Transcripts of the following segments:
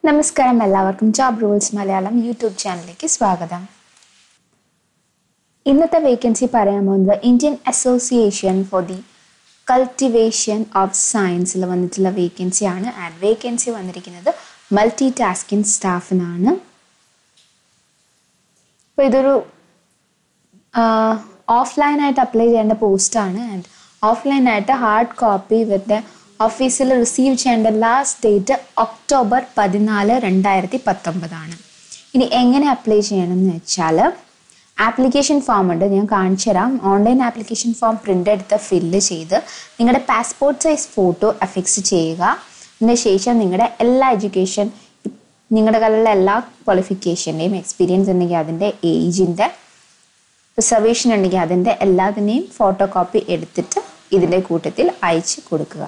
നമസ്കാരം എല്ലാവർക്കും job rules Malayalam YouTube ചാനലിലേക്ക് സ്വാഗതം ഇന്നത്തെ വേക്കൻസി പറയാൻ പോകുന്നത് Indian Association for the Cultivation of സയൻസിൽ വന്നിട്ടുള്ള വേക്കൻസി ആണ് ആൻഡ് വേക്കൻസി വന്നിരിക്കുന്നത് മൾട്ടി ടാസ്കിങ് സ്റ്റാഫിനാണ് അപ്പോൾ ഇതൊരു ഓഫ്ലൈനായിട്ട് അപ്ലൈ ചെയ്യേണ്ട പോസ്റ്റാണ് ആൻഡ് ഓഫ്ലൈനായിട്ട് ഹാർഡ് കോപ്പി വിത്ത് ഓഫീസിൽ റിസീവ് ചെയ്യേണ്ട ലാസ്റ്റ് ഡേറ്റ് ഒക്ടോബർ പതിനാല് രണ്ടായിരത്തി പത്തൊമ്പതാണ് ഇനി എങ്ങനെ അപ്ലൈ ചെയ്യണം എന്ന് വെച്ചാൽ ആപ്ലിക്കേഷൻ ഫോം ഉണ്ട് ഞാൻ കാണിച്ചു തരാം ഓൺലൈൻ ആപ്ലിക്കേഷൻ ഫോം പ്രിൻ്റ് എടുത്ത് ഫില്ല് ചെയ്ത് നിങ്ങളുടെ പാസ്പോർട്ട് സൈസ് ഫോട്ടോ അഫിക്സ് ചെയ്യുക അതിന് ശേഷം നിങ്ങളുടെ എല്ലാ എഡ്യൂക്കേഷൻ നിങ്ങളുടെ കയ്യിലുള്ള എല്ലാ ക്വാളിഫിക്കേഷൻ്റെയും എക്സ്പീരിയൻസ് ഉണ്ടെങ്കിൽ അതിൻ്റെ ഏജിൻ്റെ റിസർവേഷൻ ഉണ്ടെങ്കിൽ അതിൻ്റെ എല്ലാത്തിനെയും ഫോട്ടോ കോപ്പി എടുത്തിട്ട് ഇതിൻ്റെ കൂട്ടത്തിൽ അയച്ച് കൊടുക്കുക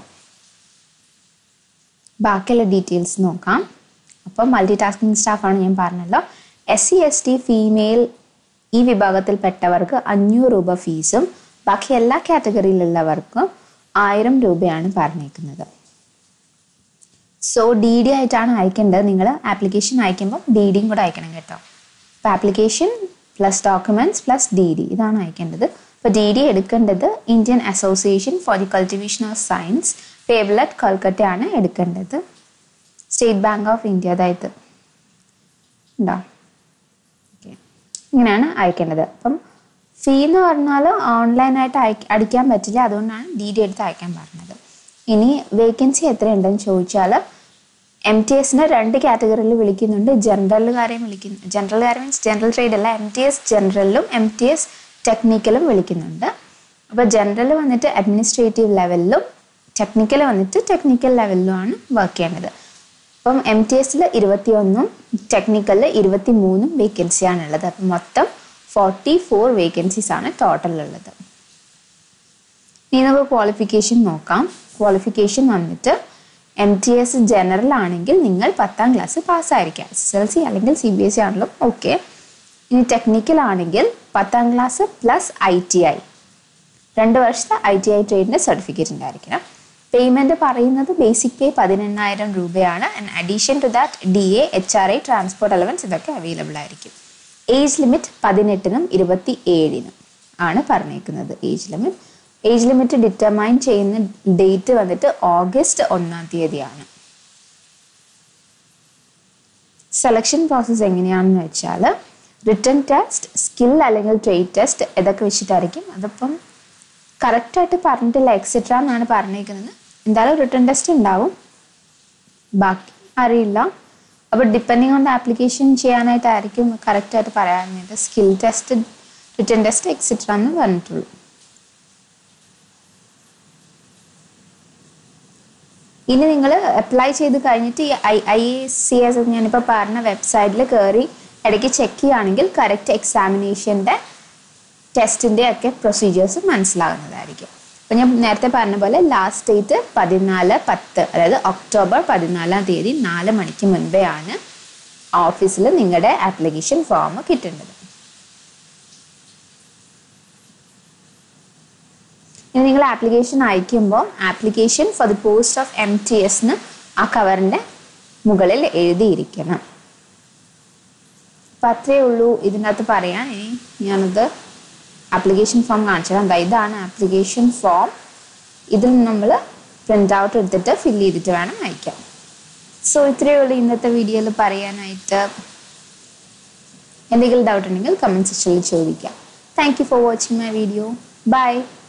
ബാക്കിയുള്ള ഡീറ്റെയിൽസ് നോക്കാം അപ്പോൾ മൾട്ടി ടാസ്കിങ് സ്റ്റാഫാണ് ഞാൻ പറഞ്ഞല്ലോ S C S T female ഈ വിഭാഗത്തിൽപ്പെട്ടവർക്ക് അഞ്ഞൂറ് രൂപ ഫീസും ബാക്കി എല്ലാ കാറ്റഗറിയിലുള്ളവർക്കും ആയിരം രൂപയാണ് പറഞ്ഞേക്കുന്നത് സോ ഡി ഡി ആയിട്ടാണ് അയക്കേണ്ടത് നിങ്ങൾ ആപ്ലിക്കേഷൻ അയക്കുമ്പോൾ ഡി ഡിയും കൂടെ അയക്കണം കേട്ടോ അപ്പോൾ application plus documents plus D D ഇതാണ് അയക്കേണ്ടത് അപ്പോൾ ഡി ഡി എടുക്കേണ്ടത് Indian Association for the Cultivation of Science payable at കൊൽക്കത്തയാണ് എടുക്കേണ്ടത് സ്റ്റേറ്റ് ബാങ്ക് ഓഫ് ഇന്ത്യ അതായത് ഉണ്ടോ ഓക്കെ ഇങ്ങനെയാണ് അയക്കേണ്ടത് അപ്പം ഫീ എന്ന് പറഞ്ഞാൽ ഓൺലൈനായിട്ട് അയ അടിക്കാൻ പറ്റില്ല അതുകൊണ്ടാണ് ഡി ഡി എടുത്ത് അയക്കാൻ പറഞ്ഞത് ഇനി വേക്കൻസി എത്രയുണ്ടെന്ന് ചോദിച്ചാൽ എം ടി എസിന് രണ്ട് കാറ്റഗറിയിൽ വിളിക്കുന്നുണ്ട് ജനറലുകാരെയും വിളിക്കുന്നു ജനറലുകാരെ മീൻസ് ജനറൽ ട്രേഡ് അല്ല എം ടി എസ് ജനറലിലും എം ടി എസ് ടെക്നിക്കലും വിളിക്കുന്നുണ്ട് അപ്പോൾ ജനറൽ വന്നിട്ട് അഡ്മിനിസ്ട്രേറ്റീവ് ലെവലിലും ടെക്നിക്കൽ വന്നിട്ട് ടെക്നിക്കൽ ലെവലിലുമാണ് വർക്ക് ചെയ്യേണ്ടത് അപ്പം എം ടി എസിൽ ഇരുപത്തി ഒന്നും ടെക്നിക്കലിൽ ഇരുപത്തി മൂന്നും വേക്കൻസിയാണ് ഉള്ളത് അപ്പം മൊത്തം ഫോർട്ടി ഫോർ വേക്കൻസീസ് ആണ് ടോട്ടൽ ഉള്ളത് ഇനി നമുക്ക് ക്വാളിഫിക്കേഷൻ നോക്കാം ക്വാളിഫിക്കേഷൻ വന്നിട്ട് എം ടി എസ് ജനറൽ ആണെങ്കിൽ നിങ്ങൾ പത്താം ക്ലാസ് പാസ്സായിരിക്കാം എസ് എൽ സി അല്ലെങ്കിൽ സി ബി എസ് സി ആണെങ്കിലും ഓക്കെ ഇനി ടെക്നിക്കൽ ആണെങ്കിൽ പത്താം class plus I T I രണ്ട് വർഷത്തെ ഐ ടി ഐ ട്രേഡിൻ്റെ സർട്ടിഫിക്കറ്റ് ഉണ്ടായിരിക്കണം പേയ്മെൻറ്റ് പറയുന്നത് ബേസിക് പേ പതിനെണ്ണായിരം രൂപയാണ് and addition to that D A H R I transport allowance ഇതൊക്കെ അവൈലബിൾ ആയിരിക്കും ഏജ് ലിമിറ്റ് പതിനെട്ടിനും ഇരുപത്തി ഏഴിനും ആണ് പറഞ്ഞേക്കുന്നത് age limit age limit determine ചെയ്യുന്ന ഡേറ്റ് വന്നിട്ട് ഓഗസ്റ്റ് ഒന്നാം തീയതിയാണ് സെലക്ഷൻ പ്രോസസ്സ് എങ്ങനെയാണെന്ന് വെച്ചാൽ റിട്ടേൺ ടെസ്റ്റ് സ്കിൽ അല്ലെങ്കിൽ ട്രേഡ് ടെസ്റ്റ് ഇതൊക്കെ വെച്ചിട്ടായിരിക്കും അതിപ്പം കറക്റ്റായിട്ട് പറഞ്ഞിട്ടില്ല എക്സെട്ര എന്നാണ് പറഞ്ഞേക്കുന്നത് എന്തായാലും റിട്ടേൺ ടെസ്റ്റ് ഉണ്ടാവും ബാക്കി അറിയില്ല അപ്പോൾ ഡിപ്പെൻഡിങ് ഓൺ ദ ആപ്ലിക്കേഷൻ ചെയ്യാനായിട്ടായിരിക്കും കറക്റ്റായിട്ട് പറയാനായിട്ട് skill test written test etcetera എന്ന് പറഞ്ഞിട്ടുള്ളൂ ഇനി നിങ്ങൾ അപ്ലൈ ചെയ്ത് കഴിഞ്ഞിട്ട് ഈ ഐ ഐ സി എസ് ഞാനിപ്പോൾ പറഞ്ഞ വെബ്സൈറ്റിൽ കയറി ഇടയ്ക്ക് ചെക്ക് ചെയ്യുകയാണെങ്കിൽ കറക്റ്റ് എക്സാമിനേഷൻ്റെ ടെസ്റ്റിൻ്റെ ഒക്കെ പ്രൊസീജിയേഴ്സ് മനസ്സിലാകുന്നതായിരിക്കും അപ്പോൾ ഞാൻ നേരത്തെ പറഞ്ഞ പോലെ ലാസ്റ്റ് ഡേറ്റ് പതിനാല് പത്ത് അതായത് ഒക്ടോബർ പതിനാലാം തീയതി നാല് മണിക്ക് മുൻപേ ആണ് ഓഫീസിൽ നിങ്ങളുടെ ആപ്ലിക്കേഷൻ ഫോം കിട്ടേണ്ടത് ഇനി നിങ്ങൾ ആപ്ലിക്കേഷൻ അയക്കുമ്പോൾ application for the post of M T എസിന് ആ കവറിൻ്റെ മുകളിൽ എഴുതിയിരിക്കണം അപ്പം അത്രയേ ഉള്ളൂ ഇതിനകത്ത് പറയാൻ ഇനി ഞാനത് ആപ്ലിക്കേഷൻ ഫോം കാണിച്ചത് എന്താ ഇതാണ് ആപ്ലിക്കേഷൻ ഫോം ഇതിൽ നമ്മൾ പ്രിൻ്റ് ഔട്ട് എടുത്തിട്ട് ഫില്ല് ചെയ്തിട്ട് വേണം അയക്കാം സോ ഇത്രയേ ഉള്ളൂ ഇന്നത്തെ വീഡിയോയിൽ പറയാനായിട്ട് എന്തെങ്കിലും ഡൗട്ട് ഉണ്ടെങ്കിൽ കമൻറ്റ് സെക്ഷനിൽ ചോദിക്കാം thank you for watching my video by